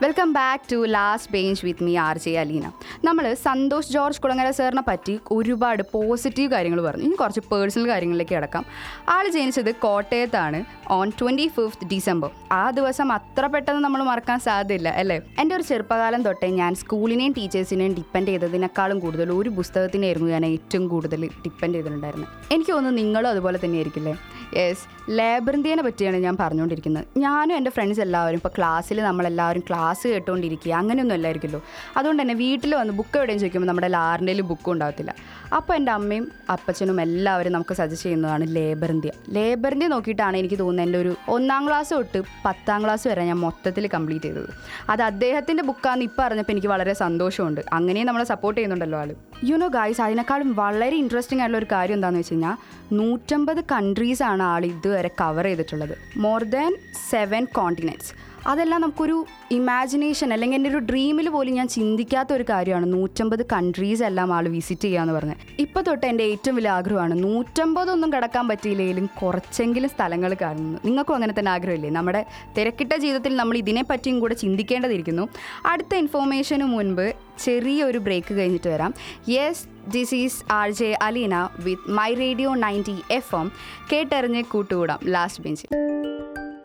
welcome back to last bench with me R J Aleena നമ്മൾ Santhosh George Kulangara സാറിനെ പറ്റി ഒരുപാട് പോസിറ്റീവ് കാര്യങ്ങൾ പറഞ്ഞു ഇനി കുറച്ച് പേഴ്സണൽ കാര്യങ്ങളിലേക്ക് കിടക്കാം ആൾ ജനിച്ചത് കോട്ടയത്താണ് ഓൺ ട്വൻറ്റി ഫിഫ്ത്ത് ഡിസംബർ ആ ദിവസം അത്ര പെട്ടെന്ന് നമ്മൾ മറക്കാൻ സാധ്യതയില്ല അല്ലേ എൻ്റെ ഒരു ചെറുപ്പകാലം തൊട്ടേ ഞാൻ സ്കൂളിനെയും ടീച്ചേഴ്സിനെയും ഡിപ്പെൻഡ് ചെയ്തതിനേക്കാളും കൂടുതൽ ഒരു പുസ്തകത്തിനായിരുന്നു ഞാൻ ഏറ്റവും കൂടുതൽ ഡിപ്പെൻഡ് ചെയ്തിട്ടുണ്ടായിരുന്നത് എനിക്ക് തോന്നുന്നു നിങ്ങളും അതുപോലെ തന്നെയായിരിക്കില്ലേ യെസ് ലേബറിന്ത്യനെ പറ്റിയാണ് ഞാൻ പറഞ്ഞുകൊണ്ടിരിക്കുന്നത് ഞാനും എൻ്റെ ഫ്രണ്ട്സ് എല്ലാവരും ഇപ്പോൾ ക്ലാസ്സിൽ നമ്മളെല്ലാവരും ക്ലാസ് കേട്ടുകൊണ്ടിരിക്കുക അങ്ങനെയൊന്നും അല്ലായിരിക്കുമല്ലോ അതുകൊണ്ട് തന്നെ വീട്ടിൽ വന്ന് ബുക്ക് എവിടെയും ചോദിക്കുമ്പോൾ നമ്മുടെ ലാറിൻ്റെയിൽ ബുക്കും ഉണ്ടാകത്തില്ല അപ്പോൾ എൻ്റെ അമ്മയും അപ്പച്ചനും എല്ലാവരും നമുക്ക് സജസ്റ്റ് ചെയ്യുന്നതാണ് ലേബർ ഇന്ത്യ ലേബർ ഇന്ത്യ നോക്കിയിട്ടാണ് എനിക്ക് തോന്നുന്നത് എൻ്റെ ഒരു ഒന്നാം ക്ലാസ് തൊട്ട് പത്താം ക്ലാസ് വരെ ഞാൻ മൊത്തത്തിൽ കംപ്ലീറ്റ് ചെയ്തത് അത് അദ്ദേഹത്തിൻ്റെ ബുക്കാന്ന് ഇപ്പോൾ അറിഞ്ഞപ്പോൾ എനിക്ക് വളരെ സന്തോഷമുണ്ട് അങ്ങനെയും നമ്മളെ സപ്പോർട്ട് ചെയ്യുന്നുണ്ടല്ലോ ആൾ യുനോ ഗായ്സ് അതിനേക്കാളും വളരെ ഇൻട്രസ്റ്റിംഗ് ആയിട്ടുള്ള ഒരു കാര്യം എന്താണെന്ന് വെച്ച് കഴിഞ്ഞാൽ നൂറ്റമ്പത് കൺട്രീസാണ് ആൾ ഇതുവരെ കവർ ചെയ്തിട്ടുള്ളത് മോർ ദാൻ സെവൻ കോണ്ടിനെൻറ്റ്സ് അതെല്ലാം നമുക്കൊരു ഇമാജിനേഷൻ അല്ലെങ്കിൽ എൻ്റെ ഒരു ഡ്രീമിൽ പോലും ഞാൻ ചിന്തിക്കാത്ത ഒരു കാര്യമാണ് നൂറ്റമ്പത് കൺട്രീസ് എല്ലാം ആൾ വിസിറ്റ് ചെയ്യുക എന്ന് പറഞ്ഞത് ഇപ്പോൾ തൊട്ട് എൻ്റെ ഏറ്റവും വലിയ ആഗ്രഹമാണ് നൂറ്റമ്പതൊന്നും കിടക്കാൻ പറ്റിയില്ലെങ്കിലും കുറച്ചെങ്കിലും സ്ഥലങ്ങൾ കാണുന്നു നിങ്ങൾക്കും അങ്ങനെ തന്നെ ആഗ്രഹമില്ലേ നമ്മുടെ തിരക്കിട്ട ജീവിതത്തിൽ നമ്മൾ ഇതിനെപ്പറ്റിയും കൂടെ ചിന്തിക്കേണ്ടതിരിക്കുന്നു അടുത്ത ഇൻഫോർമേഷന് മുൻപ് ചെറിയൊരു ബ്രേക്ക് കഴിഞ്ഞിട്ട് വരാം yes this is R J Aleena with my radio ninety F M കേട്ടറിഞ്ഞ് കൂട്ടുകൂടാം ലാസ്റ്റ് ബെഞ്ചിൽ